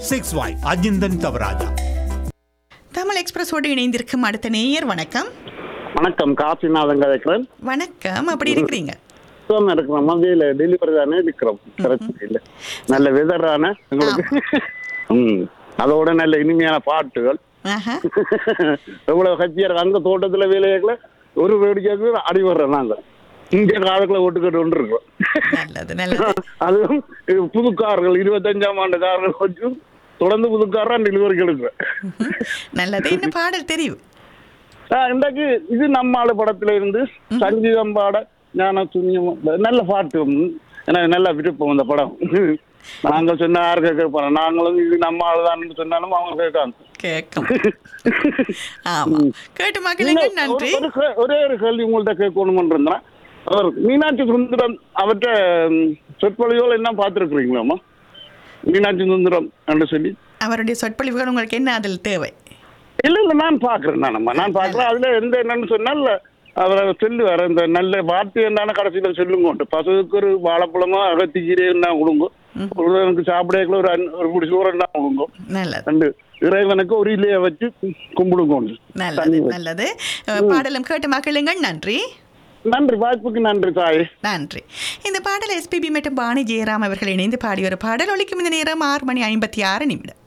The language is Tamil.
சிக்ஸ் ஃபைவ் அஜிந்தன் தவராஜா தமிழ் எக்ஸ்பிரஸோடு இணைந்திருக்கும் அடுத்த நேயர் வணக்கம் வணக்கம் காசிநாதன் கதைக்கிறேன் வணக்கம் அப்படி இருக்கிறீங்க சுத்தமா இருக்கிறோம் மதியில டெலிவரி தானே இருக்கிறோம் பிரச்சனை இல்லை நல்ல வெதரான உங்களுக்கு ம் அதோட நல்ல இனிமையான பாட்டுகள் ஆஹா எவ்வளவு கட்சியார் அங்க தோட்டத்துல வேலையாக்கல ஒரு வேடிக்கையாக அடி வர்றோம் நாங்க இங்க காலத்துல ஓட்டுக்கிட்டு கொண்டு இருக்கோம் நல்லது நல்லது அதுவும் இது புது கார்கள் இருபத்தஞ்சாம் ஆண்டு கார்கள் கொஞ்சம் தொடர்ந்து புது காரா டெலிவரிக்கு எடுக்கிறேன் நல்லது என்ன பாடல் தெரியும் ஆஹ் இன்றைக்கு இது நம்ம ஆளு படத்துல இருந்து சங்கீதம் பாட ஞான துணியம் நல்ல பாட்டு ம். எனக்கு நல்ல விருப்பம் அந்த படம் நாங்கள் சொன்ன யார் கேட்க போறோம் நாங்களும் இது நம்ம ஆளுதான் சொன்னாலும் அவங்க கேட்காங்க கேட்கும் ஆமா கேட்டு மகளுங்க நன்றி ஒரு கே- ஒரே ஒரு கேள்வி உங்கள்ட்ட கேட்கணும்னு இருந்தேன் அவர் மீனாட்சி சுந்தரம் அவர்கிட்ட ம், சொற்பொழிவுகள் என்ன பார்த்துருக்குறீங்களாம்மா மீனாட்சி சுந்தரம் என்று சொல்லி அவருடைய சொற்பொழிவுகள் உங்களுக்கு என்ன அதில் தேவை இல்ல இல்ல நான் பாக்குறேன் நானம்மா நான் பாக்குறேன் அதுல எந்த என்னன்னு சொன்னால் அவரை சொல்லுவார் இந்த நல்ல வார்த்தை என்னன்னு கடைசியில சொல்லுங்க பசுவுக்கு ஒரு வாழைப்பழமா அகத்திக்கீரை என்ன கொடுங்க ஒருவனுக்கு சாப்பிடக்குள்ள ஒரு அன்- ஒரு பிடி சோறு என்ன கொடுங்க நல்லது ரெண்டு இறைவனுக்கு ஒரு இலைய வச்சு கும்பிடுங்க நல்லது தண்ணி வச்சு. நல்லது அஹ், பாடலும் கேட்டு மகளுங்கள் நன்றி நன்றி வாய்ப்புக்கு நன்றி தாய் நன்றி இந்த பாடல் எஸ்பிபி மற்றும் பாணி ஜெயராம் அவர்கள் இணைந்து பாடிய ஒரு பாடல் ஒலிக்கும் இந்த நேரம் ஆறு மணி ஐம்பத்தி ஆறு நிமிடம்